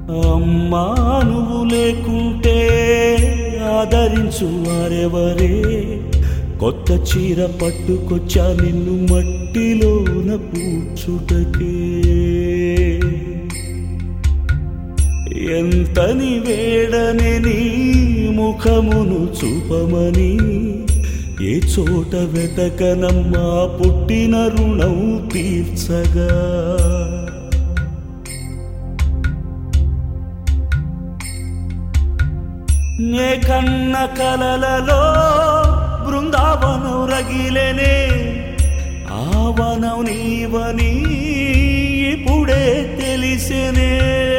అమ్మా నువ్వు లేకుంటే ఆదరించు వారెవరే కొత్త చీర పట్టుకొచ్చా నిన్ను మట్టిలోన పూడ్చుటకే ఎంతని వేడనే నీ ముఖమును చూపమని ఏ చోట వెతకనమ్మా పుట్టిన రుణం తీర్చగా నే కన్న కలలలో బృందావనం రగిలేనే ఆవనం నీవని ఇప్పుడే తెలిసేనే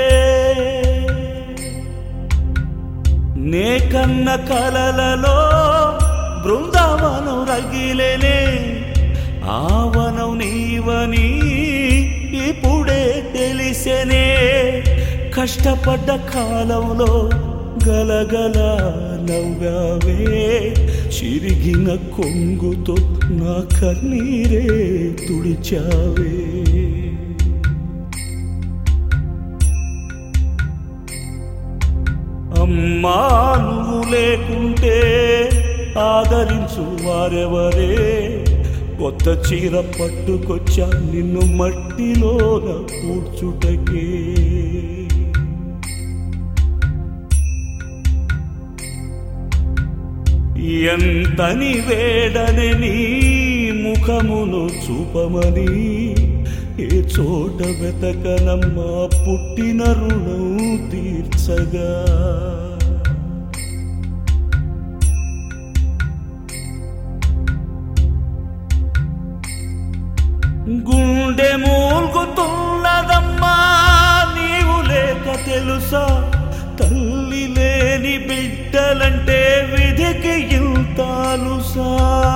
నే కన్న కలలలో బృందావనం రగిలేనే ఆవనం నీవని ఇప్పుడే తెలిసేనే కష్టపడ్డ కాలంలో గలగల నవ్వావే చిరిగిన కొంగుతో నా కన్నీరే తుడిచావే అమ్మా నువ్వు లేకుంటే ఆదరించు వారెవరే కొత్త చీర పట్టుకొచ్చా నిన్ను మట్టిలోన కూర్చుటకే ఎంతని వేడని నీ ముఖమును చూపమని ఏ చోట వెతకనమ్మా పుట్టిన రుణం తీర్చగా గుండె మూల్గుతున్నదమ్మా నీవు లేక తెలుసా తల్లి లేని బిడ్డలంటే విధికి ఇంతాలుసా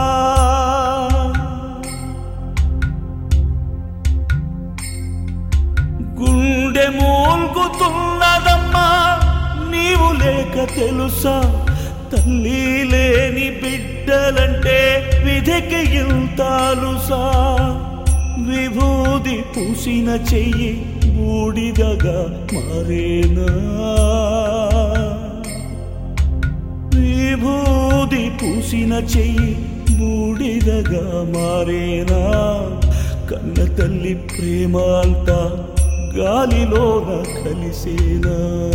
గుండె మూల్గుతున్నదమ్మా నీవు లేక తెలుసా తల్లి లేని బిడ్డలంటే విధికి ఇంతాలుసా విభూది పూసిన చెయ్యి బూడిదగా మారేనా విభూది పూసిన చెయ్యి బూడిదగా మారేనా కన్న తల్లి ప్రేమ అంతా గాలిలోన కలిసేనా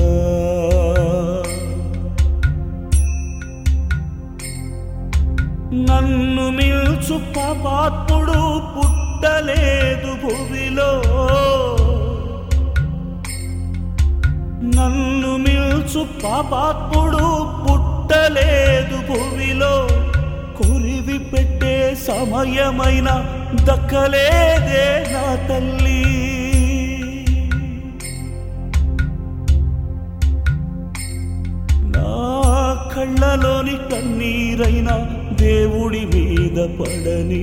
నన్ను మిల్చు పాపాత్ముడు పుట్టలేదు భూమిలో నన్ను మిల్చు పాపాత్ముడు పుట్టలేదు భూమిలో కొరివి పెట్టే సమయమైన దక్కలేదే నా తల్లి నా కళ్ళలోని కన్నీరైన దేవుడి మీద పడని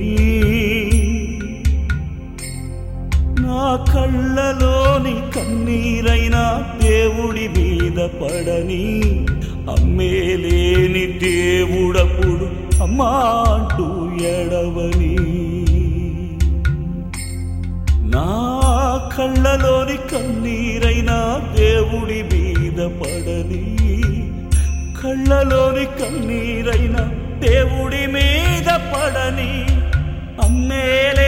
నా కళ్ళలోని కన్నీరైన దేవుడి మీద పడని అమ్మేలేని దేవుడప్పుడు అమ్మా అంటూ ఎడవని నా కళ్ళలోని కన్నీరైన దేవుడి మీద పడని కళ్ళలోని కన్నీరైన దేవుడి మీద పడని అమ్మేలే